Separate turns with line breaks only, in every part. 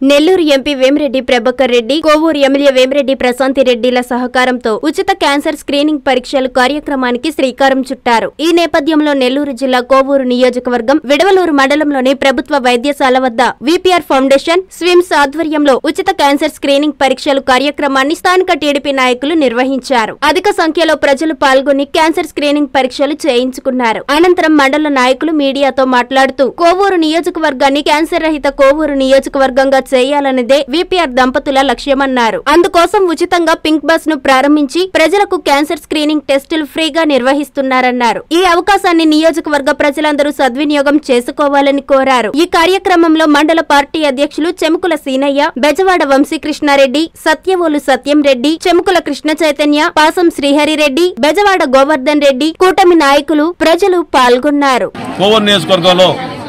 Nellore MP Vemireddy Prabhakar Reddy Kovur MLA Vemireddy Prashanthi రెడ్డిల సహకారంతో ఉచిత క్యాన్సర్ స్క్రీనింగ్ పరీక్షలు కార్యక్రమానికి శ్రీకారం చుట్టారు ఈ నేపథ్యంలో నెల్లూరు జిల్లా కోవూరు నియోజకవర్గం విడవలూరు మండలంలోని ప్రభుత్వ వైద్యశాల వద్ద విపిఆర్ ఫౌండేషన్ స్విమ్స్ ఆధ్వర్యంలో ఉచిత క్యాన్సర్ స్క్రీనింగ్ పరీక్షలు కార్యక్రమాన్ని స్థానిక టీడీపీ నాయకులు నిర్వహించారు అధిక సంఖ్యలో ప్రజలు పాల్గొని క్యాన్సర్ స్క్రీనింగ్ పరీక్షలు చేయించుకున్నారు అనంతరం మండల నాయకులు మీడియాతో మాట్లాడుతూ కోవూరు నియోజకవర్గాన్ని క్యాన్సర్ రహిత కోవూరు నియోజకవర్గంగా చేయాలన్నదే విపిఆర్ దంపతుల లక్ష్యమన్నారు అందుకోసం ఉచితంగా పింక్ బస్ ను ప్రారంభించి ప్రజలకు క్యాన్సర్ స్క్రీనింగ్ టెస్టులు ఫ్రీగా నిర్వహిస్తున్నారన్నారు ఈ అవకాశాన్ని నియోజకవర్గ ప్రజలందరూ సద్వినియోగం చేసుకోవాలని కోరారు ఈ కార్యక్రమంలో మండల పార్టీ అధ్యక్షులు చెముకుల సీనయ్య బెజవాడ వంశీకృష్ణారెడ్డి సత్యవోలు సత్యం రెడ్డి చెముకుల కృష్ణ చైతన్య పాసం శ్రీహరిరెడ్డి బెజవాడ గోవర్ధన్ రెడ్డి కూటమి నాయకులు ప్రజలు పాల్గొన్నారు
కోవూరు నియోజకవర్గంలో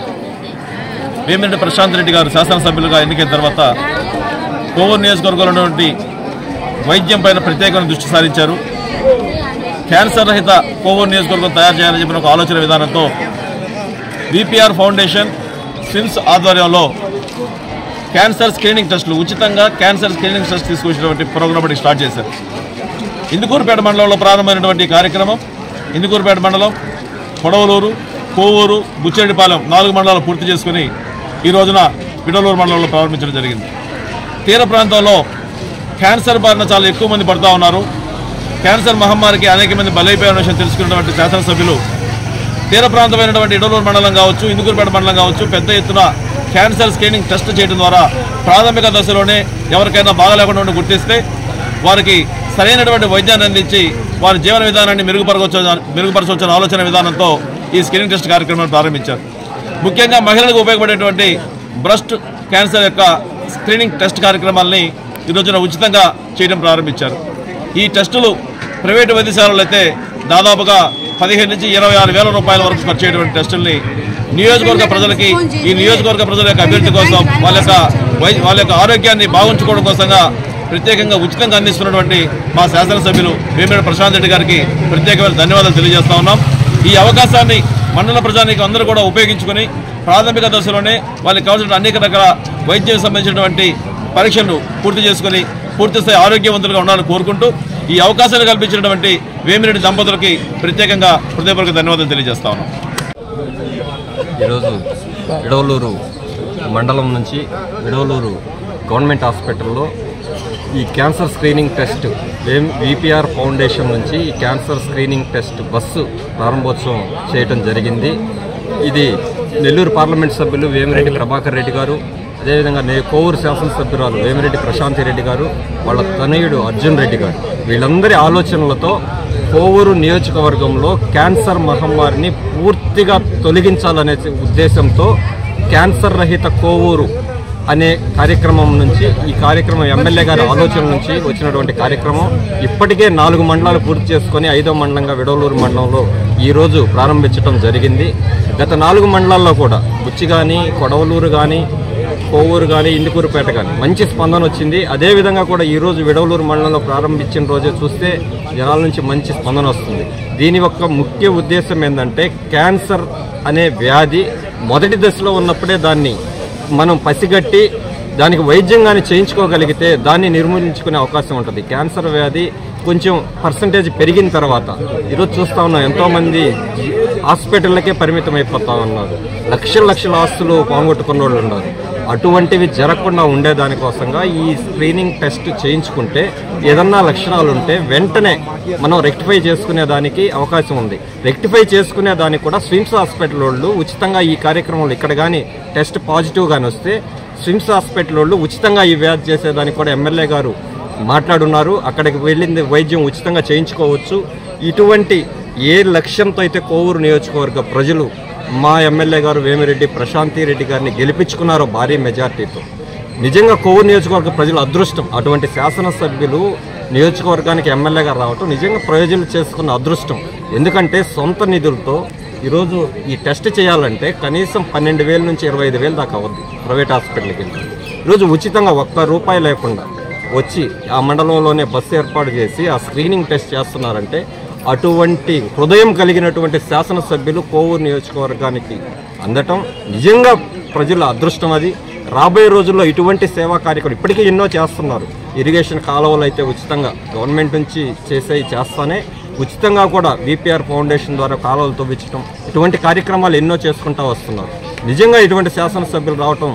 వేమిరెడ్డి ప్రశాంత్ రెడ్డి గారు శాసనసభ్యులుగా ఎన్నికైన తర్వాత కోవూరు నియోజకవర్గంలో ఉన్నటువంటి వైద్యం పైన ప్రత్యేకమైన దృష్టి సారించారు క్యాన్సర్ రహిత కోవూరు నియోజకవర్గం తయారు చేయాలని చెప్పిన ఒక ఆలోచన విధానంతో విపిఆర్ ఫౌండేషన్ స్విమ్స్ ఆధ్వర్యంలో క్యాన్సర్ స్క్రీనింగ్ టెస్టులు ఉచితంగా క్యాన్సర్ స్క్రీనింగ్ టెస్ట్ తీసుకొచ్చినటువంటి ప్రోగ్రామ్ ఒకటి స్టార్ట్ చేశారు ఇందుకూరుపేట మండలంలో ప్రారంభమైనటువంటి ఈ కార్యక్రమం ఇందుకూరుపేట మండలం పొడవలూరు కోవూరు బుచ్చేడిపాలెం నాలుగు మండలాలు పూర్తి చేసుకుని ఈ రోజున విడలూరు మండలంలో ప్రారంభించడం జరిగింది తీర ప్రాంతంలో క్యాన్సర్ బారిన చాలా ఎక్కువ మంది పడుతూ ఉన్నారు క్యాన్సర్ మహమ్మారికి అనేక మంది బలైపోయిన విషయం తెలుసుకున్నటువంటి శాసనసభ్యులు తీర ప్రాంతమైనటువంటి ఇడలూరు మండలం కావచ్చు ఇందుకూరుపేట మండలం కావచ్చు పెద్ద ఎత్తున క్యాన్సర్ స్క్రీనింగ్ టెస్ట్ చేయడం ద్వారా ప్రాథమిక దశలోనే ఎవరికైనా బాగాలేకుండా ఉండి గుర్తిస్తే వారికి సరైనటువంటి వైద్యాన్ని అందించి వారి జీవన విధానాన్ని మెరుగుపరచవచ్చు మెరుగుపరచవచ్చని ఆలోచన విధానంతో ఈ స్క్రీనింగ్ టెస్ట్ కార్యక్రమాన్ని ప్రారంభించారు ముఖ్యంగా మహిళలకు ఉపయోగపడేటువంటి బ్రెస్ట్ క్యాన్సర్ యొక్క స్క్రీనింగ్ టెస్ట్ కార్యక్రమాల్ని ఈ రోజున ఉచితంగా చేయడం ప్రారంభించారు ఈ టెస్టులు ప్రైవేటు వైద్యశాలలు అయితే దాదాపుగా పదిహేను నుంచి ఇరవై ఆరు వేల రూపాయల వరకు ఖర్చు చేయటువంటి టెస్టుల్ని నియోజకవర్గ ప్రజలకి ఈ నియోజకవర్గ ప్రజల యొక్క అభివృద్ధి కోసం వాళ్ళ యొక్క వై- వాళ్ళ యొక్క ఆరోగ్యాన్ని బాగుంచుకోవడం కోసంగా ప్రత్యేకంగా ఉచితంగా అందిస్తున్నటువంటి మా శాసనసభ్యులు వేమిరెడ్డి ప్రశాంత్ రెడ్డి గారికి ప్రత్యేకమైన ధన్యవాదాలు తెలియజేస్తా ఉన్నాం ఈ అవకాశాన్ని మండల ప్రజానికి అందరూ కూడా ఉపయోగించుకొని ప్రాథమిక దశలోనే వాళ్ళకి కావాల్సిన అనేక రకాల వైద్యం సంబంధించినటువంటి పరీక్షలను పూర్తి చేసుకొని పూర్తి స్థాయి ఆరోగ్యవంతులుగా ఉండాలని కోరుకుంటూ ఈ అవకాశాలు కల్పించినటువంటి వేమిరెడ్డి దంపతులకి ప్రత్యేకంగా హృదయపూర్వక ధన్యవాదాలు తెలియజేస్తా ఉన్నాం
ఈరోజు విడవలూరు మండలం నుంచి విడవలూరు గవర్నమెంట్ హాస్పిటల్లో ఈ క్యాన్సర్ స్క్రీనింగ్ టెస్ట్ ఏం విపిఆర్ ఫౌండేషన్ నుంచి ఈ క్యాన్సర్ స్క్రీనింగ్ టెస్ట్ బస్సు ప్రారంభోత్సవం చేయటం జరిగింది ఇది నెల్లూరు పార్లమెంట్ సభ్యులు వేమిరెడ్డి ప్రభాకర్ రెడ్డి గారు అదేవిధంగా నే కోవూరు శాసనసభ్యురాలు వేమిరెడ్డి ప్రశాంతి రెడ్డి గారు వాళ్ళ తనయుడు అర్జున్ రెడ్డి గారు వీళ్ళందరి ఆలోచనలతో కోవూరు నియోజకవర్గంలో క్యాన్సర్ మహమ్మారిని పూర్తిగా తొలగించాలనే ఉద్దేశంతో క్యాన్సర్ రహిత కోవూరు అనే కార్యక్రమం నుంచి ఈ కార్యక్రమం ఎమ్మెల్యే గారి ఆలోచన నుంచి వచ్చినటువంటి కార్యక్రమం ఇప్పటికే నాలుగు మండలాలు పూర్తి చేసుకొని ఐదో మండలంగా విడవలూరు మండలంలో ఈరోజు ప్రారంభించడం జరిగింది గత నాలుగు మండలాల్లో కూడా బుచ్చి కానీ కొడవలూరు కానీ కోవూరు కానీ ఇందుకూరుపేట కానీ మంచి స్పందన వచ్చింది అదేవిధంగా కూడా ఈరోజు విడవలూరు మండలంలో ప్రారంభించిన రోజే చూస్తే జనాల నుంచి మంచి స్పందన వస్తుంది దీని యొక్క ముఖ్య ఉద్దేశం ఏంటంటే క్యాన్సర్ అనే వ్యాధి మొదటి దశలో ఉన్నప్పుడే దాన్ని మనం పసిగట్టి దానికి వైద్యం కానీ చేయించుకోగలిగితే దాన్ని నిర్మూలించుకునే అవకాశం ఉంటుంది క్యాన్సర్ వ్యాధి కొంచెం పర్సంటేజ్ పెరిగిన తర్వాత ఈరోజు చూస్తా ఉన్నాం ఎంతోమంది హాస్పిటళ్ళకే పరిమితం అయిపోతా ఉన్నారు లక్షల లక్షల ఆస్తులు పోగొట్టుకున్న వాళ్ళు ఉన్నారు అటువంటివి జరగకుండా ఉండేదానికోసంగా ఈ స్క్రీనింగ్ టెస్ట్ చేయించుకుంటే ఏదన్నా లక్షణాలు ఉంటే వెంటనే మనం రెక్టిఫై చేసుకునే దానికి అవకాశం ఉంది రెక్టిఫై చేసుకునే దానికి కూడా స్విమ్స్ హాస్పిటల్ వాళ్ళు ఉచితంగా ఈ కార్యక్రమంలో ఇక్కడ కానీ టెస్ట్ పాజిటివ్ కానీ వస్తే స్విమ్స్ హాస్పిటల్ వాళ్ళు ఉచితంగా ఈ వ్యాధి చేసేదానికి కూడా ఎమ్మెల్యే గారు మాట్లాడున్నారు అక్కడికి వెళ్ళింది వైద్యం ఉచితంగా చేయించుకోవచ్చు ఇటువంటి ఏ లక్ష్యంతో అయితే కోవూరు నియోజకవర్గ ప్రజలు మా ఎమ్మెల్యే గారు వేమిరెడ్డి ప్రశాంతి రెడ్డి గారిని గెలిపించుకున్నారో భారీ మెజార్టీతో నిజంగా కోవూరు నియోజకవర్గ ప్రజల అదృష్టం అటువంటి శాసనసభ్యులు నియోజకవర్గానికి ఎమ్మెల్యేగా రావటం నిజంగా ప్రయోజనం చేసుకున్న అదృష్టం ఎందుకంటే సొంత నిధులతో ఈరోజు ఈ టెస్ట్ చేయాలంటే కనీసం పన్నెండు వేల నుంచి ఇరవై ఐదు వేలు దాకా అవుద్ది ప్రైవేట్ హాస్పిటల్కి వెళ్ళి ఈరోజు ఉచితంగా ఒక్క రూపాయి లేకుండా వచ్చి ఆ మండలంలోనే బస్సు ఏర్పాటు చేసి ఆ స్క్రీనింగ్ టెస్ట్ చేస్తున్నారంటే అటువంటి హృదయం కలిగినటువంటి శాసనసభ్యులు కోవూరు నియోజకవర్గానికి అందటం నిజంగా ప్రజల అదృష్టం అది రాబోయే రోజుల్లో ఇటువంటి సేవా కార్యక్రమం ఇప్పటికీ ఎన్నో చేస్తున్నారు ఇరిగేషన్ కాలువలు అయితే ఉచితంగా గవర్నమెంట్ నుంచి చేసే చేస్తానే ఉచితంగా కూడా విపిఆర్ ఫౌండేషన్ ద్వారా కాలువలు తవ్వించడం ఇటువంటి కార్యక్రమాలు ఎన్నో చేసుకుంటూ వస్తున్నారు నిజంగా ఇటువంటి శాసనసభ్యులు రావటం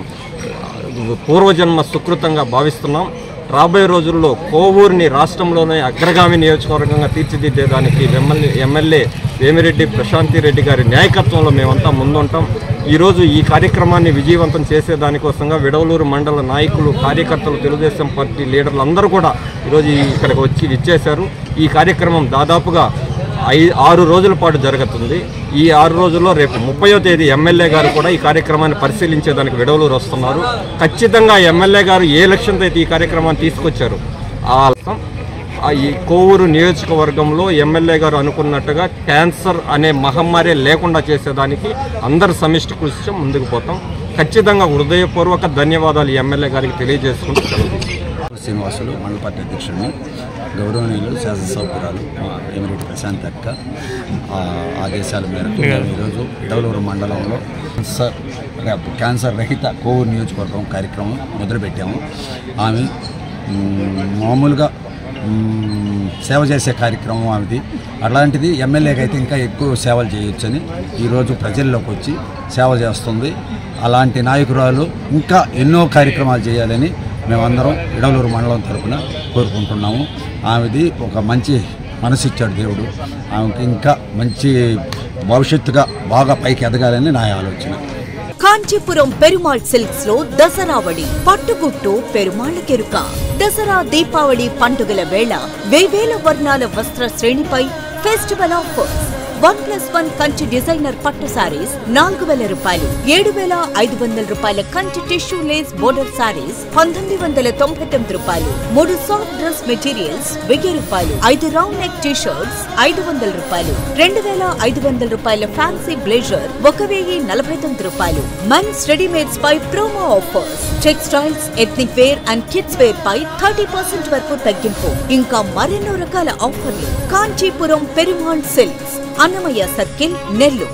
పూర్వజన్మ సుకృతంగా భావిస్తున్నాం రాబోయే రోజుల్లో కోవూరుని రాష్ట్రంలోనే అగ్రగామి నియోజకవర్గంగా తీర్చిదిద్దేదానికి ఎమ్మెల్యే ఎమ్మెల్యే వేమిరెడ్డి ప్రశాంతి రెడ్డి గారి నాయకత్వంలో మేమంతా ముందుంటాం ఈరోజు ఈ కార్యక్రమాన్ని విజయవంతం చేసేదానికోసంగా విడవలూరు మండల నాయకులు కార్యకర్తలు తెలుగుదేశం పార్టీ లీడర్లు అందరూ కూడా ఈరోజు ఈ- ఇక్కడికి వచ్చి ఇచ్చేశారు ఈ కార్యక్రమం దాదాపుగా ఐ ఆరు రోజుల పాటు జరుగుతుంది ఈ ఆరు రోజుల్లో రేపు ముప్పయో తేదీ ఎమ్మెల్యే గారు కూడా ఈ కార్యక్రమాన్ని పరిశీలించేదానికి విడవలూరు వస్తున్నారు ఖచ్చితంగా ఎమ్మెల్యే గారు ఏ లక్ష్యంతో అయితే ఈ కార్యక్రమాన్ని తీసుకొచ్చారు ఆ లక్ష్యం ఆ ఈ కోవూరు నియోజకవర్గంలో ఎమ్మెల్యే గారు అనుకున్నట్టుగా క్యాన్సర్ అనే మహమ్మారి లేకుండా చేసేదానికి అందరు సమిష్టి కృషి ముందుకు పోతాం ఖచ్చితంగా హృదయపూర్వక ధన్యవాదాలు ఈ ఎమ్మెల్యే గారికి తెలియజేసుకుంటూ సెలవు తీసుకుంటాం.
శ్రీనివాసులు మండల పార్టీ అధ్యక్షుడిని గౌరవనీయులు శాసనసభ్యురాలు మా ఎమిరెడ్డి ప్రశాంత్ అక్క ఆ ఆదేశాల మేరకు మేము ఈరోజు ఇడవలూరు మండలంలో క్యాన్సర్ రేపు క్యాన్సర్ రహిత కోవూరు నియోజకవర్గం కార్యక్రమం మొదలుపెట్టాము ఆమె మ్, మామూలుగా మ్, సేవ చేసే కార్యక్రమం ఆమెది అలాంటిది ఎమ్మెల్యేకి అయితే ఇంకా ఎక్కువ సేవలు చేయొచ్చని ఈరోజు ప్రజల్లోకి వచ్చి సేవ చేస్తుంది అలాంటి నాయకురాలు ఇంకా ఎన్నో కార్యక్రమాలు చేయాలని మేమందరం ఇడవలూరు మండలం తరపున కోరుకుంటున్నాము ఆమెది ఒక మంచి మనసిచ్చాడు దేవుడు ఆమెకి ఇంకా మంచి భవిష్యత్తుగా బాగా పైకి ఎదగాలని నా ఆలోచన
కాంచీపురం పెరుమాళ్ సిల్క్స్ లో దసరావళి పట్టుగుట్టు పెరుమాళ్ కెరుక దసరా దీపావళి పండుగల వేళ వేవేల వర్ణాల వస్త్ర శ్రేణిపై festival offers one plus one Kanchi designer పట్టు సారీస్ నాలుగు వేల రూపాయలు ఏడు వేల ఐదు వందల రూపాయల Kanchi tissue lace border saris పంతొమ్మిది వందల తొంభై తొమ్మిది రూపాయలు మూడు సాఫ్ట్ డ్రెస్ మెటీరియల్స్ వెయ్యి రూపాయలు ఐదు రౌండ్ నెక్ టీ షర్ట్స్ ఐదు వందల రూపాయలు రెండు వేల ఐదు వందల రూపాయల ఫ్యాన్సీ బ్లేజర్ ఒక వెయ్యి నలభై తొమ్మిది రూపాయలు మెన్స్ రెడీమేడ్స్ పై promo offers textiles ethnic wear and kids wear పై థర్టీ పర్సెంట్ వరకు తగ్గింపు ఇంకా మరెన్నో రకాల ఆఫర్లు కాంచీపురం పెరుమాళ్ సిల్క్స్ అన్నమయ్య సర్కిల్ నెల్లూరు